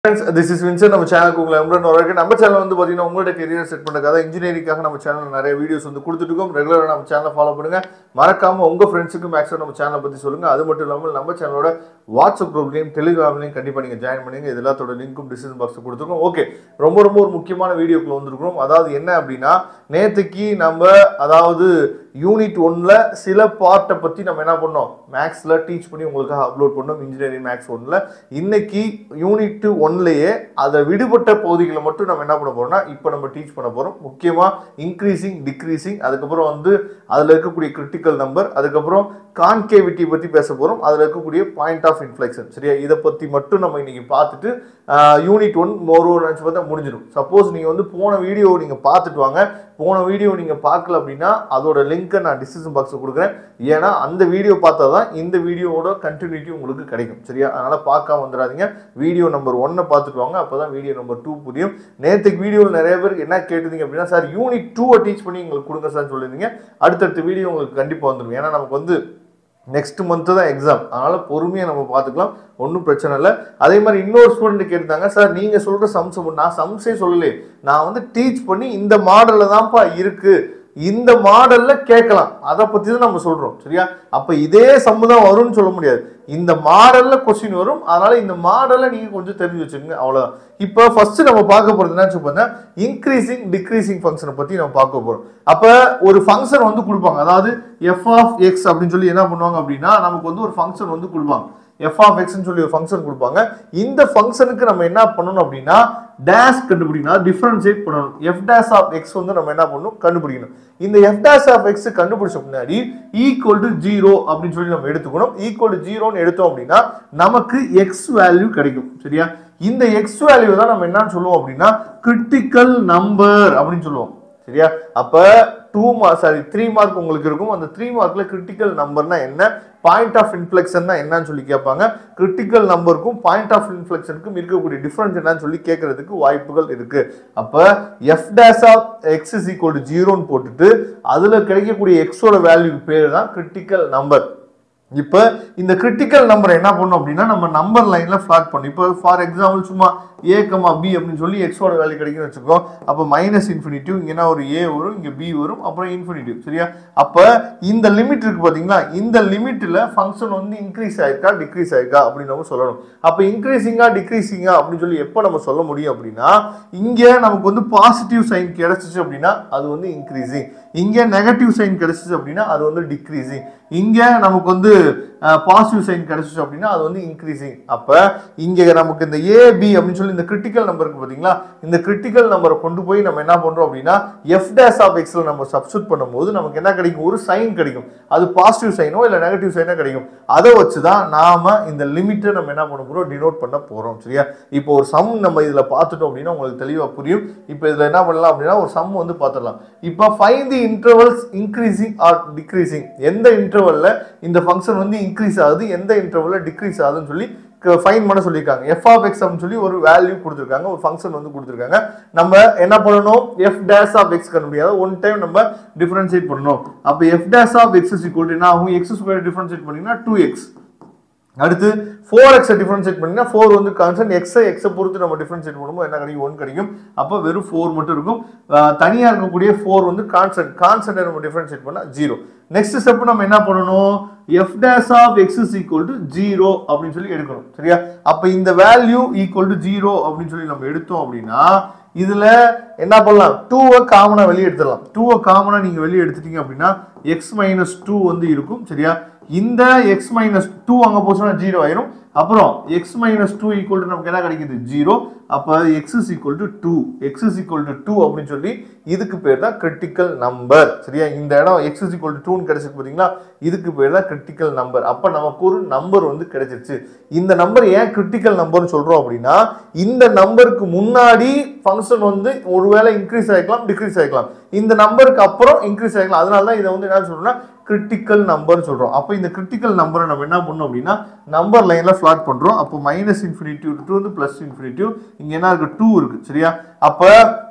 friends this is Vinson நம்ம சேனலுக்கு உங்களை எம்பரன் வரக்கு நம்ம சேனல் வந்து பார்த்தீங்கன்னா உங்களோட கெரியர் செட் பண்ணுறதுக்காக இன்ஜினியரிங்காக நம்ம சேனல் நிறைய வீடியோஸ் வந்து கொடுத்துட்டு இருக்கோம் ரெகுலராக நம்ம சேனலை ஃபாலோ பண்ணுங்க மறக்காம உங்க ஃப்ரெண்ட்ஸுக்கு மேக்ஸிமம் நம்ம சேனலை பற்றி சொல்லுங்க அது மட்டும் இல்லாமல் நம்ம சேனலோட வாட்ஸ்அப் குரூப்லையும் டெலிகிராம்லையும் கண்டிப்பாக நீங்கள் ஜாயின் பண்ணுங்க இது எல்லாத்தோட லிங்க்கும் டிஸ்கிரிப்ஷன் பாக்ஸ் கொடுத்துருக்கோம் ஓகே ரொம்ப ரொம்ப ஒரு முக்கியமான வீடியோக்குள்ள வந்திருக்கிறோம் அதாவது என்ன அப்படின்னா நேற்றுக்கு நம்ம அதாவது யூனிட் ஒன்ல சில பார்ட்டை பற்றி நம்ம என்ன பண்ணோம் மேக்ஸில் டீச் பண்ணி உங்களுக்காக அப்லோட் பண்ணோம் இன்ஜினியரிங் மேக்ஸ் ஒன்ல இன்னைக்கு யூனிட் ஒன்லயே அதை விடுபட்ட பகுதிகளை மட்டும் நம்ம என்ன பண்ண போறோம்னா இப்போ நம்ம டீச் பண்ண போறோம் முக்கியமாக இன்க்ரீசிங் டிக்ரீசிங் அதுக்கப்புறம் வந்து அதில் இருக்கக்கூடிய கிரிட்டிக்கல் நம்பர் அதுக்கப்புறம் கான்கேவிட்டி பற்றி பேச போகிறோம் அதில் இருக்கக்கூடிய பாயிண்ட் ஆஃப் இன்ஃப்ளெக்ஷன் சரியா இதை பற்றி மட்டும் நம்ம இன்னைக்கு பார்த்துட்டு யூனிட் ஒன் ஒரு ஒரு நினச்சி பார்த்தா முடிஞ்சிடும் சப்போஸ் நீங்கள் வந்து போன வீடியோ நீங்கள் பார்த்துட்டு வாங்க போன வீடியோ நீங்கள் பார்க்கல அப்படின்னா அதோட லிங்க்கை நான் டிஸ்கிரிப்ஷன் பாக்ஸில் கொடுக்குறேன் ஏன்னா அந்த வீடியோ பார்த்தா தான் இந்த வீடியோவோட கண்டினியூட்டி உங்களுக்கு கிடைக்கும் சரியா அதனால் பார்க்காம வந்துடாதீங்க வீடியோ நம்பர் ஒன்னை பார்த்துட்டு வாங்க அப்போ தான் வீடியோ நம்பர் டூ புரியும் நேற்றுக்கு வீடியோவில் நிறைய பேருக்கு என்ன கேட்டிருந்தீங்க அப்படின்னா சார் யூனிட் டூவை டீச் பண்ணி எங்களுக்கு கொடுங்க சார் சொல்லியிருந்தீங்க அடுத்தடுத்த வீடியோ உங்களுக்கு கண்டிப்பாக வந்துடும் ஏன்னா நமக்கு வந்து நெக்ஸ்ட் மந்த்து தான் எக்ஸாம் அதனால் பொறுமையாக நம்ம பார்த்துக்கலாம் ஒன்றும் பிரச்சனை இல்லை அதே மாதிரி இன்னொரு ஸ்டூடெண்ட் கேட்டிருந்தாங்க சார் நீங்கள் சொல்கிற சம்ஸ் நான் சம்ஸே சொல்லலையே நான் வந்து டீச் பண்ணி இந்த மாடலில் தான்ப்பா இருக்குது இந்த மாடல்ல கேட்கலாம் அதை பத்தி தான் நம்ம சொல்றோம் சரியா அப்ப இதே சம்மு தான் வரும்னு சொல்ல முடியாது இந்த மாடல்ல கொஸ்டின் வரும் அதனால இந்த மாடலை நீங்க கொஞ்சம் தெரிஞ்சு வச்சுக்கோங்க அவ்வளவுதான் இப்போ ஃபர்ஸ்ட் நம்ம பார்க்க போறது என்ன சொல்லுங்க இன்க்ரீசிங் டிக்ரீசிங் ஃபங்க்ஷனை பத்தி நம்ம பார்க்க போறோம் அப்ப ஒரு ஃபங்க்ஷன் வந்து கொடுப்பாங்க அதாவது எஃப் ஆஃப் எக்ஸ் அப்படின்னு சொல்லி என்ன பண்ணுவாங்க அப்படின்னா நமக்கு வந்து ஒரு ஃபங்க்ஷன் வந்து கொடுப்பாங்க எஃப் ஆஃப் எக்ஸ்னு சொல்லி ஒரு ஃபங்க்ஷன் கொடுப்பாங்க இந்த ஃபங்க்ஷனுக்கு நம்ம என்ன பண்ணணும் அப்படின்னா டேஷ் கண்டுபிடிக்கணும் டிஃபரன்ஷியேட் பண்ணணும் எஃப் டேஷ் ஆஃப் எக்ஸ் வந்து நம்ம என்ன பண்ணணும் கண்டுபிடிக்கணும் இந்த எஃப் டேஷ் ஆஃப் எக்ஸ் கண்டுபிடிச்ச முன்னாடி ஈக்குவல் டு ஜீரோ அப்படின்னு சொல்லி நம்ம எடுத்துக்கணும் ஈக்குவல் டு ஜீரோன்னு எடுத்தோம் அப்படின்னா நமக்கு எக்ஸ் வேல்யூ கிடைக்கும் சரியா இந்த எக்ஸ் வேல்யூ தான் நம்ம என்னன்னு சொல்லுவோம் அப்படின்னா கிரிட்டிக்கல் நம்பர் அப்படின்னு சொல்லுவோம் சரியா அப்ப two mark sorry three mark உங்களுக்கு இருக்கும் அந்த த்ரீ மார்க்ல கிரிட்டிக்கல் நம்பர்னா என்ன பாயிண்ட் ஆஃப் இன்ஃப்ளெக்ஷன்னா என்னன்னு சொல்லி கேட்பாங்க கிரிட்டிக்கல் நம்பருக்கும் பாயிண்ட் ஆஃப் இன்ஃப்ளெக்ஷனுக்கும் இருக்கக்கூடிய டிஃபரன்ஸ் என்னன்னு சொல்லி கேட்கறதுக்கு வாய்ப்புகள் இருக்கு அப்ப F dash of X is equal to ஜீரோன்னு போட்டுட்டு அதுல கிடைக்கக்கூடிய எக்ஸோட வேல்யூ பேர் தான் கிரிட்டிக்கல் நம்பர் இப்போ இந்த கிரிட்டிக்கல் நம்பர் என்ன பண்ணும் அப்படின்னா நம்ம நம்பர் லைன்ல ஃபிளாட் பண்ணும் இப்போ ஃபார் எக்ஸாம்பிள் சும்மா ஏ கமா பி அப்படின்னு சொல்லி எக்ஸோட வேல்யூ கிடைக்குன்னு வச்சுக்கோ அப்போ மைனஸ் இன்ஃபினிட்டிவ் இங்கன்னா ஒரு ஏ வரும் இங்கே பி வரும் அப்புறம் இன்ஃபினிட்டிவ் சரியா அப்போ இந்த லிமிட் இருக்கு பார்த்தீங்களா இந்த லிமிட்டில் ஃபங்க்ஷன் வந்து இன்க்ரீஸ் ஆயிருக்கா டிக்ரீஸ் ஆயிருக்கா அப்படின்னு நம்ம சொல்லணும் அப்போ இன்க்ரீசிங்கா டிக்ரீசிங்கா அப்படின்னு சொல்லி எப்போ நம்ம சொல்ல முடியும் அப்படின்னா இங்கே நமக்கு வந்து பாசிட்டிவ் சைன் கிடைச்சிச்சு அப்படின்னா அது வந்து இன்க்ரீசிங் இங்கே நெகட்டிவ் சைன் கிடைச்சிச்சு அப்படின்னா அது வந்து டிக்ரீசிங் இங்கே நமக்கு வந்து பாசிட்டிவ் சைன் கிடைச்சிச்சு அப்படின்னா அது வந்து இன்க்ரீசிங் அப்போ இங்கே நமக்கு இந்த ஏபி அப்படின்னு சொல்லி இந்த கிரிட்டிக்கல் நம்பர் இருக்கு பார்த்தீங்களா இந்த கிரிட்டிக்கல் நம்பரை கொண்டு போய் நம்ம என்ன பண்ணுறோம் அப்படின்னா எஃப் டேஸ் ஆஃப் எக்ஸில் நம்ம சப்ஸ்டியூட் பண்ணும்போது நமக்கு என்ன கிடைக்கும் ஒரு சைன் கிடைக்கும் அது பாசிட்டிவ் சைனோ இல்லை நெகட்டிவ் சைனோ கிடைக்கும் அதை வச்சு தான் நாம இந்த லிமிட்டை நம்ம என்ன பண்ண போகிறோம் டினோட் பண்ண போகிறோம் சரியா இப்போ ஒரு சம் நம்ம இதில் பார்த்துட்டோம் அப்படின்னா உங்களுக்கு தெளிவாக புரியும் இப்போ இதில் என்ன பண்ணலாம் அப்படின்னா ஒரு சம் வந்து பார்த்துடலாம் இப்போ find the intervals increasing or decreasing எந்த இன்டர்வல்ல இந்த ஃபங்க்ஷன் வந்து இன்க்ரீஸ் ஆகுது எந்த இன்டர்வல்ல டிக்ரீஸ் ஆகுதுன்னு சொல்லி ஃபைன் பண்ண சொல்லியிருக்காங்க எஃப் ஆஃப் எக்ஸ் அப்படின்னு சொல்லி ஒரு வேல்யூ கொடுத்துருக்காங்க ஒரு ஃபங்க்ஷன் வந்து கொடுத்துருக்காங்க நம்ம என்ன பண்ணணும் எஃப் டேஷ் ஆஃப் எக்ஸ் கண்டுபிடிக்காத ஒன் டைம் நம்ம டிஃபரன்ஷியேட் பண்ணணும் அப்போ F dash of X is equal என்ன ஆகும் எக்ஸ் ஸ்கொயர் டிஃபரன்ஷியேட் பண்ணீங்கன்னா டூ எக்ஸ் அடுத்து ஃபோர் எக்ஸை டிஃபரன்ஷியேட் பண்ணிங்கன்னா ஃபோர் வந்து கான்ஸ்டன்ட் எக்ஸை எக்ஸை பொறுத்து நம்ம டிஃபரன்ஷியேட் பண்ணும்போது என்ன கிடைக்கும் ஒன் கிடைக்கும் அப்போ வெறும் ஃபோர் மட்டும் இருக்கும் தனியாக இருக்கக்கூடிய ஃபோர் வந்து கான்ஸ்டன்ட் கான்ஸ்டன்ட்டை நம்ம டிஃபரன்ஷியேட் பண்ணால் ஜீரோ நெக்ஸ்ட் ஸ்டெப் நம்ம என்ன பண்ணணும் F dash of X is equal to zero அப்படின்னு சொல்லி எடுக்கணும் சரியா அப்போ இந்த வேல்யூ ஈக்குவல் டு ஜீரோ அப்படின்னு சொல்லி நம்ம எடுத்தோம் அப்படின்னா இதுல என்ன பண்ணலாம் டூவை காமனா வெளியே எடுத்துடலாம் டூவை காமனா நீங்க வெளியே எடுத்துட்டீங்க அப்படின்னா எக்ஸ் மைனஸ் டூ வந்து இருக்கும் சரியா இந்த எக்ஸ் மைனஸ் டூ அங்க போச்சுன்னா ஜீரோ ஆயிரும் அப்புறம் X minus two equal to நமக்கு என்ன கிடைக்குது ஜீரோ அப்போ X is equal to two X is equal to two அப்படின்னு சொல்லி இதுக்கு பேர் தான் கிரிட்டிக்கல் நம்பர் சரியா இந்த இடம் எக்ஸ் இஸ் ஈக்குவல் டு டூன்னு கிடைச்சிருக்கு பார்த்தீங்களா இதுக்கு பேர் தான் கிரிட்டிக்கல் நம்பர் அப்போ நமக்கு ஒரு நம்பர் வந்து கிடைச்சிருச்சு இந்த நம்பர் ஏன் கிரிட்டிக்கல் நம்பர்னு சொல்றோம் அப்படின்னா இந்த நம்பருக்கு முன்னாடி ஃபங்க்ஷன் வந்து ஒருவேளை இன்க்ரீஸ் ஆகிக்கலாம் டிக்ரீஸ் ஆகிக்கலாம் இந்த நம்பருக்கு அப்புறம் இன்க்ரீஸ் ஆகிக்கலாம் அதனால தான் இதை வந்து என்ன சொல்றோம்னா கிரிட்டிக்கல் நம்பர் சொல்றோம் அப்போ இந்த கிரிட்டிக்கல் நம்பரை நம்ம என்ன பண்ணோம் அப்படின்னா நம்பர் லைன்ல ஃபிளாட் பண்றோம் அப்போ மைனஸ் இன்ஃபினிட்டிவ் டூ வந்து பிளஸ் இன்ஃபினிட்டிவ் இங்க என்ன இருக்கு டூ இருக்கு சரியா அப்ப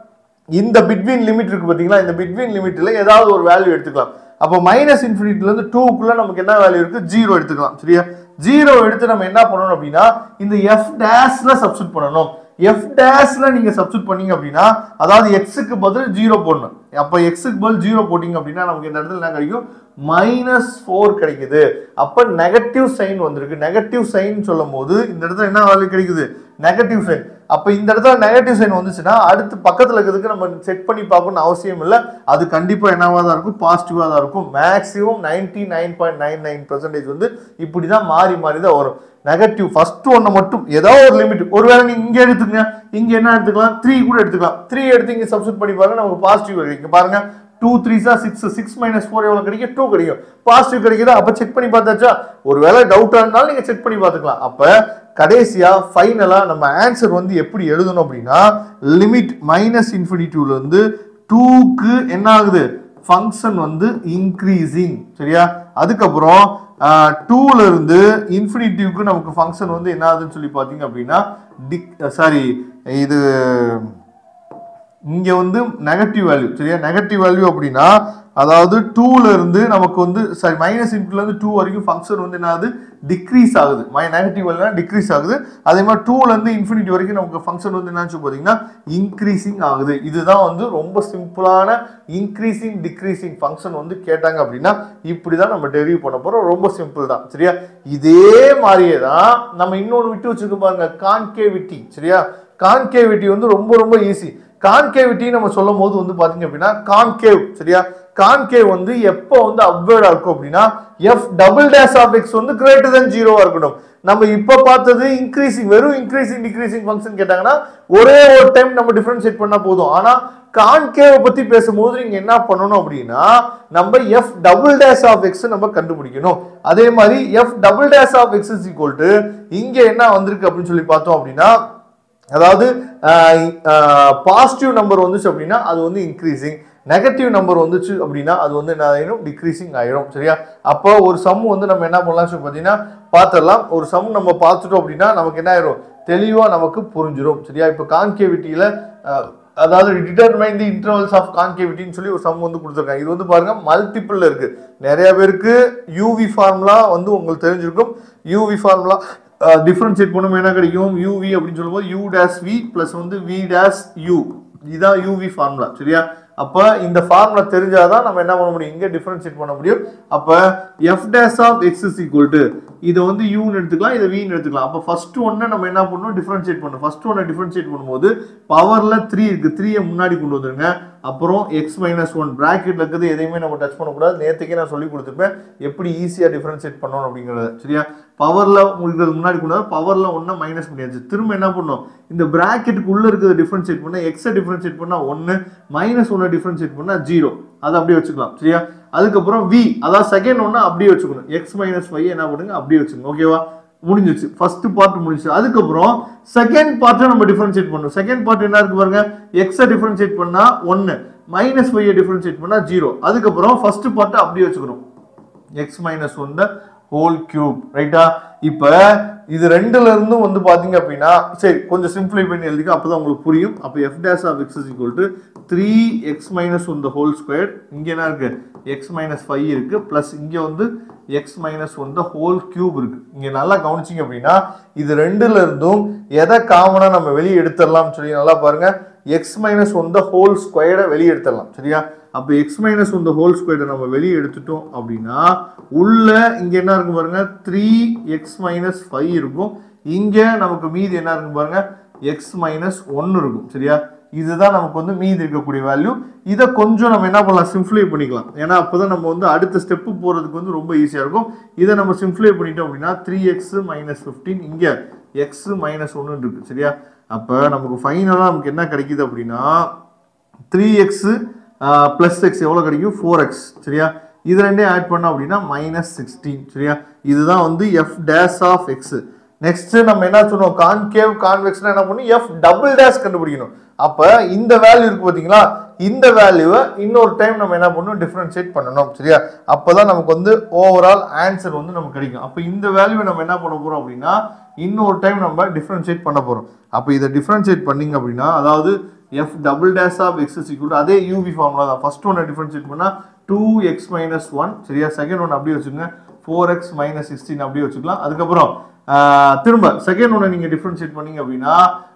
இந்த பிட்வீன் லிமிட் இருக்கு பாத்தீங்களா இந்த பிட்வீன் லிமிட்ல ஏதாவது ஒரு வேல்யூ எடுத்துக்கலாம் அப்போ மைனஸ் இன்ஃபினிட்டில இருந்து டூக்குள்ள நமக்கு என்ன வேல்யூ இருக்கு ஜீரோ எடுத்துக்கலாம் சரியா ஜீரோ எடுத்து நம்ம என்ன பண்ணணும் அப்படின்னா இந்த எஃப் டேஷ்ல சப்ஸ்டிட் பண்ணணும் எஃப் டேஷ்ல நீங்க சப்ஸ்டியூட் பண்ணீங்க அப்படின்னா அதாவது எக்ஸுக்கு பதில் ஜீரோ போடணும் அப்ப எக்ஸுக்கு பதில் ஜீரோ போட்டீங்க அப்படின்னா நமக்கு இந்த இடத்துல என்ன கிடைக்கும் மைனஸ் ஃபோர் கிடைக்குது அப்ப நெகட்டிவ் சைன் வந்திருக்கு நெகட்டிவ் சைன் சொல்லும் போது இந்த இடத்துல என்ன வேல்யூ கிடைக்குது நெகட்டிவ் சைன் அப்ப இந்த இடத்துல நெகட்டிவ் சைன் வந்துச்சுன்னா அடுத்து பக்கத்துல இருக்கிறதுக்கு நம்ம செட் பண்ணி பார்க்கணும்னு அவசியம் இல்லை அது கண்டிப்பா என்னவா தான் இருக்கும் பாசிட்டிவா தான் இருக்கும் maximum ninety nine point nine nine percentage வந்து இப்படிதான் மாறி மாறி தான் வரும் நெகட்டிவ் ஃபர்ஸ்ட் ஒன்னை மட்டும் ஏதோ ஒரு லிமிட் ஒருவேளை நீங்க இங்க எடுத்துக்கங்க இங்க என்ன எடுத்துக்கலாம் த்ரீ கூட எடுத்துக்கலாம் த்ரீ எடுத்து இங்க சப்ஸ்டியூட் பண்ணி பாருங்க நமக்கு பாசிட்டிவ் கிடைக்கும் பாருங்க two three sir six six minus four எவ்வளோ கிடைக்கும் டூ கிடைக்கும் பாசிட்டிவ் கிடைக்குதா அப்போ செக் பண்ணி பார்த்தாச்சா ஒருவேளை டவுட்டாக இருந்தாலும் நீங்கள் செக் பண்ணி பார்த்துக்கலாம் அப்போ கடைசியா ஃபைனலா நம்ம ஆன்சர் வந்து எப்படி எழுதணும் அப்படின்னா லிமிட் மைனஸ் இன்ஃபினிட்டிவ்ல இருந்து டூக்கு என்ன ஆகுது ஃபங்க்ஷன் வந்து இன்க்ரீசிங் சரியா அதுக்கப்புறம் டூல இருந்து இன்ஃபினிட்டிவ்க்கு நமக்கு ஃபங்க்ஷன் வந்து என்ன ஆகுதுன்னு சொல்லி பார்த்தீங்க அப்படின்னா டிக் சாரி இது இங்க வந்து நெகட்டிவ் வேல்யூ சரியா நெகட்டிவ் வேல்யூ அப்படின்னா அதாவது டூல இருந்து நமக்கு வந்து சாரி மைனஸ் இன்ஃபில இருந்து டூ வரைக்கும் ஃபங்க்ஷன் வந்து என்ன ஆகுது டிக்ரீஸ் ஆகுது மை நெகட்டிவ் வேல்யூனா டிக்ரீஸ் ஆகுது அதே மாதிரி டூல இருந்து இன்ஃபினிட்டி வரைக்கும் நமக்கு ஃபங்க்ஷன் வந்து என்னன்னு பார்த்தீங்கன்னா இன்க்ரீசிங் ஆகுது இதுதான் வந்து ரொம்ப சிம்பிளான இன்க்ரீசிங் டிக்ரீசிங் ஃபங்க்ஷன் வந்து கேட்டாங்க அப்படின்னா இப்படி தான் நம்ம டெரிவ் பண்ண போறோம் ரொம்ப சிம்பிள் தான் சரியா இதே மாதிரியே தான் நம்ம இன்னொன்று விட்டு வச்சிருக்கோம் பாருங்க கான்கேவிட்டி சரியா கான்கேவிட்டி வந்து ரொம்ப ரொம்ப ஈஸி கான்கேவிட்டி நம்ம சொல்லும் போது வந்து பாத்தீங்க அப்படின்னா கான்கேவ் சரியா கான்கேவ் வந்து எப்போ வந்து அப்வேர்டா இருக்கும் அப்படின்னா F double dash of X வந்து கிரேட்டர் தென் ஜீரோவா இருக்கணும் நம்ம இப்போ பார்த்தது இன்க்ரீசிங் வெறும் இன்க்ரீசிங் டிக்ரீசிங் ஃபங்க்ஷன் கேட்டாங்கன்னா ஒரே ஒரு டைம் நம்ம டிஃபரன்ஷியேட் பண்ணா போதும் ஆனா கான்கேவ் பத்தி பேசும்போது நீங்க என்ன பண்ணணும் அப்படின்னா நம்ம F double dash of X நம்ம கண்டுபிடிக்கணும் அதே மாதிரி F double dash of X is equal to இங்க என்ன வந்திருக்கு அப்படின்னு சொல்லி பார்த்தோம் அப்படின்னா அதாவது பாசிட்டிவ் நம்பர் வந்துச்சு அப்படின்னா அது வந்து இன்க்ரீசிங் நெகட்டிவ் நம்பர் வந்துச்சு அப்படின்னா அது வந்து என்ன ஆயிடும் டிக்ரீசிங் ஆயிடும் சரியா அப்போ ஒரு சம் வந்து நம்ம என்ன பண்ணலாம் சொல்லி பார்த்தீங்கன்னா பார்த்துடலாம் ஒரு சம் நம்ம பார்த்துட்டோம் அப்படின்னா நமக்கு என்ன ஆயிரும் தெளிவாக நமக்கு புரிஞ்சிடும் சரியா இப்போ கான்கேவிட்டியில் அதாவது டிட்டர்மைன் தி இன்டர்வல்ஸ் ஆஃப் கான்கேவிட்டின்னு சொல்லி ஒரு சம் வந்து கொடுத்துருக்காங்க இது வந்து பாருங்க மல்டிபிள் இருக்கு நிறைய பேருக்கு யூவி ஃபார்முலா வந்து உங்களுக்கு தெரிஞ்சிருக்கும் யூவி ஃபார்முலா டிஃபரன்ஷியேட் பண்ணும் என்ன கிடைக்கும் யூவி அப்படின்னு சொல்லும்போது யூ டேஸ் வி ப்ளஸ் வந்து வி டேஸ் யூ இதுதான் யூவி ஃபார்முலா சரியா அப்போ இந்த ஃபார்முலா தெரிஞ்சாதான் நம்ம என்ன பண்ண முடியும் இங்கே டிஃபரன்ஷியேட் பண்ண முடியும் அப்போ F dash of X is equal to இதை வந்து யூன்னு எடுத்துக்கலாம் இதை வின்னு எடுத்துக்கலாம் அப்போ ஃபர்ஸ்ட் ஒன்னை நம்ம என்ன பண்ணணும் டிஃபரன்ஷியேட் பண்ணணும் ஃபர்ஸ்ட் ஒன்னை டிஃபரன்ஷியேட் பண்ணும்போது பவரில் த்ரீ இருக்குது த்ரீயை முன்னாடி கொண்டு வந்துருங்க அப்புறம் எக்ஸ் மைனஸ் ஒன் ப்ராக்கெட்டில் இருக்கிறது எதையுமே நம்ம டச் பண்ணக்கூடாது நேற்றுக்கே நான் சொல்லி கொடுத்துருப்பேன் எப்படி ஈஸியாக டிஃபரன்ஷியேட் பண்ணணும் அப்படிங்கிறத சரியா பவரில் உங்களுக்கு முன்னாடி கொண்டு வந்து பவரில் ஒன்றை மைனஸ் பண்ணியாச்சு திரும்ப என்ன பண்ணணும் இந்த ப்ராக்கெட்டுக்கு உள்ளே இருக்கிறத டிஃபரன்ஷியேட் பண்ணால் எக்ஸை டிஃபரன்ஷியேட் பண்ணால் ஒன்று மைனஸ் ஒன்றை டிஃபரன்ஷியேட் பண்ணால் ஜீரோ அதை அப்படியே வச்சுக்கலாம் சரியா அதுக்கப்புறம் வி அதாவது செகண்ட் ஒன்று அப்படியே வச்சுக்கணும் எக்ஸ் மைனஸ் ஃபைவ் என்ன பண்ணுங்க அப்படியே வச்சுக்கணும் ஓகேவா முடிஞ்சிச்சு ஃபர்ஸ்ட் பார்ட் முடிஞ்சிச்சு அதுக்கப்புறம் செகண்ட் பார்ட்டை நம்ம டிஃபரன்ஷியேட் பண்ணணும் செகண்ட் பார்ட் என்ன இருக்கு பாருங்க எக்ஸை டிஃபரன்ஷியேட் பண்ணா ஒன்று மைனஸ் ஃபைவ் டிஃபரன்ஷியேட் பண்ணா ஜீரோ அதுக்கப்புறம் ஃபர்ஸ்ட் பார்ட்டை அப்படியே வச்சுக்கணும் X minus one the whole cube ரைட்டா இப்போ இது ரெண்டுல இருந்தும் வந்து பாத்தீங்க அப்படின்னா சரி கொஞ்சம் சிம்பிளை பண்ணி எழுதிக்க அப்பதான் உங்களுக்கு புரியும் அப்போ F dash of X is equal to three X minus one the whole square இங்க என்ன இருக்கு எக்ஸ் மைனஸ் ஃபைவ் இருக்கு பிளஸ் இங்க வந்து X minus one the whole cube இருக்கு இங்க நல்லா கவனிச்சிங்க அப்படின்னா இது ரெண்டுல இருந்தும் எதை காமனா நம்ம வெளியே எடுத்துடலாம்னு சொல்லி நல்லா பாருங்க X minus one the whole ஸ்கொயரை வெளியே எடுத்துடலாம் சரியா அப்போ X minus one the whole ஸ்கொயரை நம்ம வெளியே எடுத்துட்டோம் அப்படின்னா உள்ள இங்க என்ன இருக்கு பாருங்க த்ரீ எக்ஸ் மைனஸ் ஃபைவ் இருக்கும் இங்க நமக்கு மீதி என்ன இருக்கு பாருங்க எக்ஸ் மைனஸ் ஒன்னு இருக்கும் சரியா இதுதான் நமக்கு வந்து மீதி இருக்கக்கூடிய வேல்யூ இதை கொஞ்சம் நம்ம என்ன பண்ணலாம் சிம்ப்ளை பண்ணிக்கலாம் ஏன்னா அப்போதான் நம்ம வந்து அடுத்த ஸ்டெப்பு போகிறதுக்கு வந்து ரொம்ப ஈஸியாக இருக்கும் இதை நம்ம சிம்ப்ளை பண்ணிட்டோம் அப்படின்னா த்ரீ எக்ஸ் மைனஸ் ஃபிஃப்டீன் இங்கே எக்ஸ் மைனஸ் ஒன்று இருக்கு சரியா அப்போ நமக்கு ஃபைனலாக நமக்கு என்ன கிடைக்குது அப்படின்னா த்ரீ எக்ஸு ப்ளஸ் எக்ஸ் எவ்வளோ கிடைக்கும் ஃபோர் எக்ஸ் சரியா இது ரெண்டையும் ஆட் பண்ணோம் அப்படின்னா மைனஸ் சிக்ஸ்டீன் சரியா இதுதான் வந்து F dash of X next நம்ம என்ன சொன்னோம் கான்கேவ் கான்வெக்ஸ்னா என்ன பண்ணணும் எஃப் டபுள் டேஷ் கண்டுபிடிக்கணும் அப்போ இந்த வேல்யூ இருக்கு பார்த்தீங்களா இந்த வேல்யூவை இன்னொரு டைம் நம்ம என்ன பண்ணணும் டிஃபரன்ஷியேட் பண்ணணும் சரியா அப்பதான் நமக்கு வந்து ஓவரால் ஆன்சர் வந்து நமக்கு கிடைக்கும் அப்போ இந்த வேல்யூவை நம்ம என்ன பண்ண போறோம் அப்படின்னா இன்னொரு டைம் நம்ம டிஃபரன்ஷியேட் பண்ண போறோம் அப்போ இதை டிஃபரன்ஷியேட் பண்ணீங்க அப்படின்னா அதாவது F double dash of X equal அதே யூவி ஃபார்முலா தான் ஃபர்ஸ்ட் ஒன்னை டிஃபரன்ஷியேட் பண்ணால் டூ எக்ஸ் மைனஸ் ஒன் சரியா செகண்ட் ஒன் அப்படியே வச்சுக்கோங்க ஃபோர் எக்ஸ் மைனஸ் சிக்ஸ்டீன் அப்படியே வச்சுக்கலாம் அதுக்கப்புறம் ஆஹ், திரும்ப செகண்ட் ஒன்னை நீங்கள் டிஃபரன்ஷியேட் பண்ணீங்க அப்படின்னா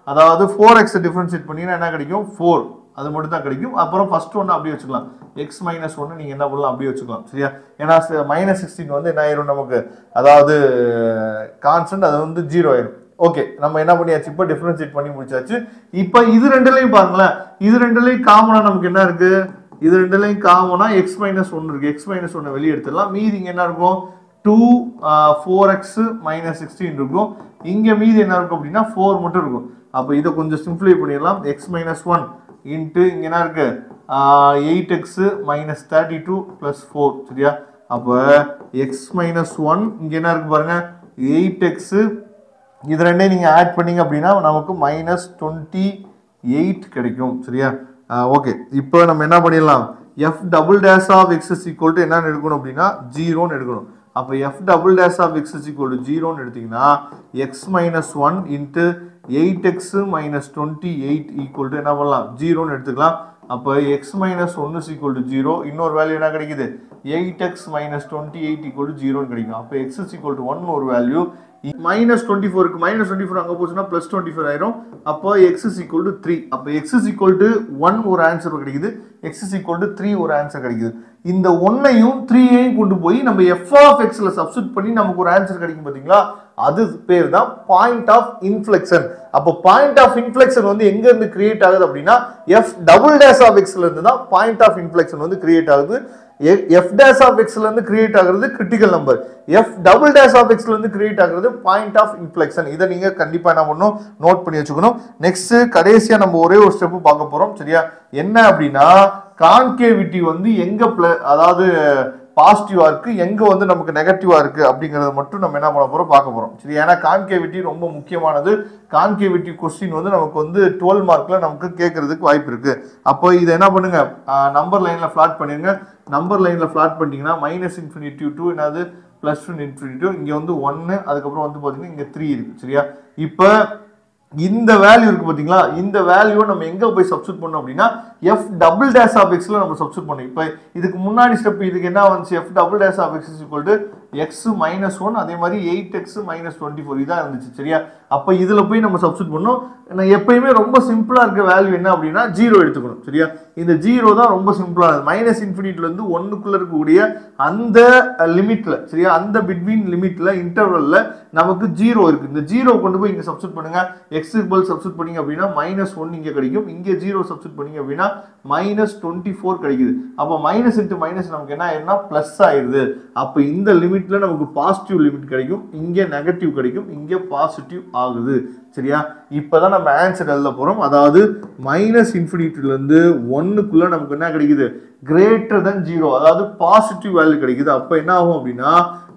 அதாவது ஃபோர் எக்ஸ் டிஃபரன்ஷியேட் பண்ணீங்கன்னா என்ன கிடைக்கும் ஃபோர் அது மட்டும் தான் கிடைக்கும் அப்புறம் ஃபர்ஸ்ட் ஒன்று அப்படியே வச்சுக்கலாம் எக்ஸ் மைனஸ் ஒன்று நீங்கள் என்ன பண்ணலாம் அப்படியே வச்சுக்கலாம் சரியா ஏன்னா மைனஸ் சிக்ஸ்டீன் வந்து என்ன ஆயிரும் நமக்கு அதாவது கான்ஸ்டன்ட் அது வந்து ஜீரோ ஆயிரும் ஓகே நம்ம என்ன பண்ணியாச்சு இப்போ டிஃபரன்ஷியேட் பண்ணி முடிச்சாச்சு இப்போ இது ரெண்டுலையும் பாருங்களேன் இது ரெண்டுலையும் காமனாக நமக்கு என்ன இருக்கு இது ரெண்டுலையும் காமனாக எக்ஸ் மைனஸ் ஒன்று இருக்கு எக்ஸ் மைனஸ் ஒன்று வெளியே எடுத்துடலாம் மீதி இங்கே என்ன இருக்கும் two four X minus sixteen இருக்கும் இங்கே மீதி என்ன இருக்கும் அப்படின்னா ஃபோர் மட்டும் இருக்கும் அப்போ இதை கொஞ்சம் சிம்பிளை பண்ணிடலாம் எக்ஸ் மைனஸ் ஒன் இன்ட்டு இங்கே என்ன இருக்கு eight X minus thirty two plus four சரியா அப்போ எக்ஸ் மைனஸ் ஒன் இங்கே என்ன இருக்கு பாருங்க எயிட் எக்ஸு இது ரெண்டையும் நீங்கள் ஆட் பண்ணீங்க அப்படின்னா நமக்கு மைனஸ் டுவெண்ட்டி எயிட் கிடைக்கும் சரியா ஓகே இப்போ நம்ம என்ன பண்ணிடலாம் F double dash of X is equal to என்னன்னு எடுக்கணும் அப்படின்னா ஜீரோன்னு எடுக்கணும் அப்போ F double dash of X is equal to ஜீரோன்னு எடுத்தீங்கன்னா X minus one into eight X minus twenty eight equal to என்ன பண்ணலாம் ஜீரோன்னு எடுத்துக்கலாம் அப்போ எக்ஸ் மைனஸ் ஒன்று ஈக்குவல் டு ஜீரோ இன்னொரு வேல்யூ என்ன கிடைக்குது eight X minus twenty eight equal to ஜீரோன்னு கிடைக்கும் அப்போ எக்ஸ் ஈக்குவல் டு ஒன் ஒரு வேல்யூ மைனஸ் டுவெண்ட்டி ஃபோருக்கு மைனஸ் டுவெண்ட்டி ஃபோர் அங்கே போச்சுன்னா ப்ளஸ் டுவெண்ட்டி ஃபோர் ஆயிரும் அப்போ X is equal to three அப்போ X is equal to one ஒரு ஆன்சர் கிடைக்குது X is equal to three ஒரு ஆன்சர் கிடைக்குது இந்த ஒன்னையும் த்ரீயையும் கொண்டு போய் நம்ம எஃப் ஆஃப் எக்ஸ்ல சப்ஸ்டிட் பண்ணி நமக்கு ஒரு ஆன்சர் கிடைக்கும் பார்த்தீங்களா அது பேர் தான் பாயிண்ட் ஆஃப் இன்ஃப்ளெக்ஷன் அப்போ பாயிண்ட் ஆஃப் இன்ஃப்ளெக்ஷன் வந்து எங்க இருந்து கிரியேட் ஆகுது அப்படின்னா எஃப் டபுள் டேஸ் ஆஃப் எக்ஸ்ல இருந்து தான் பாயிண்ட் ஆஃப் இன்ஃப்ளெக்ஷன் வந்து கிரியேட் ஆகுது எஃப் டேஸ் ஆஃப் எக்ஸ்ல இருந்து கிரியேட் ஆகுறது critical number F double dash of எக்ஸ்ல இருந்து கிரியேட் ஆகுறது பாயிண்ட் ஆஃப் இன்ஃப்ளெக்ஷன் இதை நீங்க கண்டிப்பா என்ன பண்ணணும் நோட் பண்ணி வச்சுக்கணும் நெக்ஸ்ட் கடைசியா நம்ம ஒரே ஒரு ஸ்டெப் பார்க்க போறோம் சரியா என்ன அப்படின்னா கான்கேவிட்டி வந்து எங்க பிள அதாவது பாசிட்டிவா இருக்கு எங்க வந்து நமக்கு நெகட்டிவா இருக்கு அப்படிங்கறத மட்டும் நம்ம என்ன பண்ண போறோம் பார்க்க போறோம் சரி ஏன்னா கான்கேவிட்டி ரொம்ப முக்கியமானது கான்கேவிட்டி கொஸ்டின் வந்து நமக்கு வந்து டுவெல் மார்க்ல நமக்கு கேட்கறதுக்கு வாய்ப்பு இருக்கு அப்போ இதை என்ன பண்ணுங்க நம்பர் லைன்ல ஃபிளாட் பண்ணிருங்க நம்பர் லைன்ல ஃபிளாட் பண்ணிட்டீங்கன்னா மைனஸ் இன்ஃபினிட்டி டூ என்னது பிளஸ் டூ இன்ஃபினிட்டி இங்க வந்து ஒன்னு அதுக்கப்புறம் வந்து பாத்தீங்கன்னா இங்க த்ரீ இருக்கு சரியா இப்போ இந்த வேல்யூ இருக்கு பாத்தீங்களா இந்த வேல்யூ நம்ம எங்க போய் சப்ஸ்டிட் பண்ணோம் அப்படின்னா எஃப் டபுள் டேஸ் ஆஃப் எக்ஸ்ல நம்ம சப்ஸ்டிட் பண்ணோம் இப்போ இதுக்கு முன்னாடி ஸ்டெப் இதுக்கு என்ன வந்துச்சு F double dash of X equal to X minus one அதே மாதிரி eight X minus twenty four இதான் இருந்துச்சு சரியா அப்போ இதுல போய் நம்ம சப்ஸ்டிட் பண்ணோம் நான் எப்பயுமே ரொம்ப சிம்பிளா இருக்க வேல்யூ என்ன அப்படின்னா ஜீரோ எடுத்துக்கணும் சரியா இந்த ஜீரோ தான் ரொம்ப சிம்பிளானது மைனஸ் இன்ஃபினிட்ல இருந்து ஒன்னுக்குள்ள இருக்கக்கூடிய அந்த லிமிட்ல சரியா அந்த பிட்வீன் லிமிட்ல இன்டர்வல்ல நமக்கு ஜீரோ இருக்கு இந்த ஜீரோ கொண்டு போய் இங்க சப்ஸ்டிட் பண்ணுங்க எக்ஸ் பல் சப்ஸ்டிட் பண்ணீங்க அப்படின்னா மைனஸ் ஒன் இங்க கிடைக்கும் இங்க ஜீரோ சப்ஸ்டிட் பண்ணீங்க அப்படின்னா மைனஸ் டுவெண்ட்டி ஃபோர் கிடைக்குது அப்போ மைனஸ் இன்ட்டு மைனஸ் நமக்கு என்ன ஆயிரும்னா பிளஸ் ஆயிருது அப்போ இந்த லிமிட்ல நமக்கு பாசிட்டிவ் லிமிட் கிடைக்கும் இங்க நெகட்டிவ் கிடைக்கும் இங்க பாசிட்டிவ் ஆகுது சரியா இப்போதான் நம்ம ஆன்சர் எழுத போறோம் அதாவது மைனஸ் இன்ஃபினிட்டில இருந்து ஒன்னுக்குள்ள நமக்கு என்ன கிடைக்குது கிரேட்டர் than ஜீரோ அதாவது பாசிட்டிவ் வேல்யூ கிடைக்குது அப்போ என்ன ஆகும் அப்படின்னா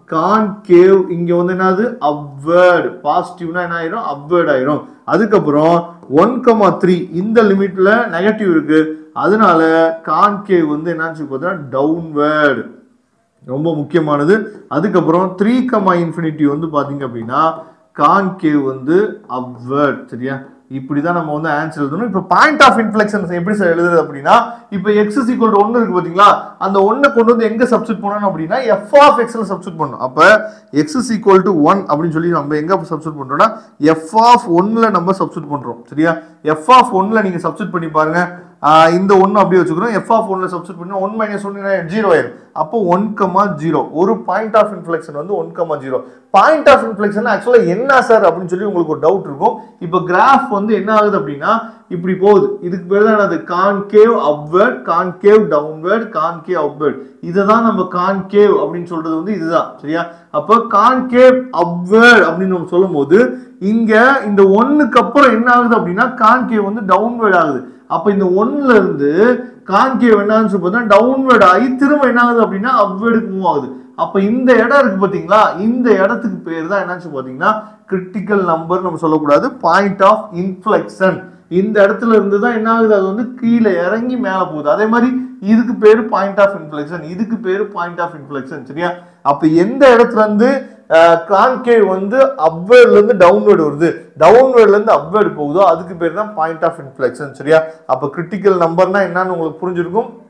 கான்கேவ் இங்க வந்து என்னது அப்வேர்டு பாசிட்டிவ்னா என்ன ஆயிரும் அப்வேர்ட் ஆயிரும் அதுக்கப்புறம் ஒன் கமா த்ரீ இந்த லிமிட்ல நெகட்டிவ் இருக்கு அதனால கான்கேவ் வந்து என்னன்னு சொல்லி பார்த்தீங்கன்னா டவுன்வேர்டு ரொம்ப முக்கியமானது அதுக்கப்புறம் த்ரீ கமா இன்ஃபினிட்டி வந்து பாத்தீங்க அப்படின்னா கான்கேவ் வந்து அப்வர்ட் சரியா இப்படி தான் நம்ம வந்து ஆன்சர் எழுதணும் இப்போ பாயிண்ட் ஆஃப் இன்ஃப்ளெக்ஷன் எப்படி சார் எழுதுறது அப்படின்னா இப்போ எக்ஸ் இஸ் ஈக்குவல் ஒன்று இருக்கு பார்த்தீங்களா அந்த ஒன்றை கொண்டு வந்து எங்கே சப்ஸ்டிட் பண்ணணும் அப்படின்னா எஃப் ஆஃப் எக்ஸில் சப்ஸ்டிட் பண்ணணும் அப்போ X is equal to one அப்படின்னு சொல்லி நம்ம எங்கே சப்ஸ்டிட் பண்ணுறோம்னா எஃப் ஆஃப் ஒன்னில் நம்ம சப்ஸ்டிட் பண்ணுறோம் சரியா எஃப் ஆஃப் ஒன்னில் நீங்கள் சப்ஸ்டிட் பண்ணி பாருங்க ஆஹ் இந்த ஒன்று அப்படியே வச்சுக்கிறோம் எஃப் ஆஃப் ஒன்ல சப்ஸ்டிட் பண்ணி ஒன் மைனஸ் ஒன் ஜீரோ ஆயிரும் அப்போ ஒன் கமா ஜீரோ ஒரு பாயிண்ட் ஆஃப் இன்ஃப்ளெக்ஷன் வந்து one comma zero point of inflection ஆக்சுவலாக என்ன சார் அப்படின்னு சொல்லி உங்களுக்கு ஒரு டவுட் இருக்கும் இப்போ கிராஃப் வந்து என்ன ஆகுது அப்படின்னா இப்படி போகுது இதுக்கு பேர் தான் என்னது concave upward concave downward concave upward இதை தான் நம்ம கான்கேவ் அப்படின்னு சொல்றது வந்து இதுதான் சரியா அப்போ கான்கேவ் அப்வர்ட் அப்படின்னு நம்ம சொல்லும்போது இங்க இந்த ஒன்னுக்கு அப்புறம் என்ன ஆகுது அப்படின்னா கான்கேவ் வந்து டவுன்வர்ட் ஆகுது அப்ப இந்த ஒன்ல இருந்து கான்கேவ் என்னன்னு சொல்லி பார்த்தா டவுன்வர்ட் ஆகி திரும்ப என்ன ஆகுது அப்படின்னா அப்வேர்டுக்கு மூவ் ஆகுது அப்ப இந்த இடம் இருக்கு பாத்தீங்களா இந்த இடத்துக்கு பேர் தான் என்னன்னு சொல்லி பாத்தீங்கன்னா கிரிட்டிக்கல் நம்பர் நம்ம சொல்லக்கூடாது பாயிண்ட் ஆஃப் இன்ஃப்ளெக்ஷன் இந்த இடத்துல இருந்து தான் என்ன ஆகுது அது வந்து கீழே இறங்கி மேல போகுது அதே மாதிரி இதுக்கு பேரு பாயிண்ட் ஆஃப் இன்ஃப்ளெக்ஷன் இதுக்கு பேரு பாயிண்ட் ஆஃப் இன்ஃப்ளெக்ஷன் சரியா அப்ப எந்த இடத்துல இருந்து கான்கேவ் வந்து அப்வேர்ட்ல இருந்து டவுன்வேர்டு வருது டவுன்வேர்ட்ல இருந்து அப்வேர்டு போகுதோ அதுக்கு பேர் தான் பாயிண்ட் ஆஃப் இன்ஃப்ளெக்ஷன் சரியா அப்ப கிரிட்டிக்கல் நம்பர்னா என்னன்னு உங்களுக்கு புரிஞ்சிருக்கும்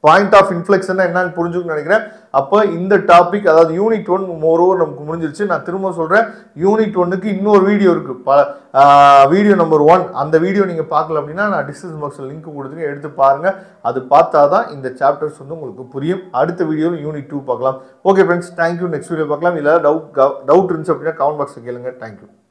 பாயிண்ட் ஆஃப் இன்ஃப்ளெக்ஷன் என்னன்னு புரிஞ்சுக்கணும்னு நினைக்கிறேன் அப்போ இந்த டாபிக் அதாவது யூனிட் ஒன் மோரோவர் நமக்கு முடிஞ்சிருச்சு நான் திரும்ப சொல்கிறேன் யூனிட் ஒன்னுக்கு இன்னொரு வீடியோ இருக்குது ப வீடியோ நம்பர் ஒன் அந்த வீடியோ நீங்கள் பார்க்கல அப்படின்னா நான் டிஸ்கிரிப்ஷன் பாக்ஸில் லிங்க் கொடுத்துருக்கேன் எடுத்து பாருங்கள் அது பார்த்தா தான் இந்த சாப்டர்ஸ் வந்து உங்களுக்கு புரியும் அடுத்த வீடியோவில் யூனிட் டூ பார்க்கலாம் okay friends thank you next video பார்க்கலாம் இல்லை டவுட் டவுட் இருந்துச்சு அப்படின்னா கமெண்ட் பாக்ஸில் கேளுங்க தேங்க்யூ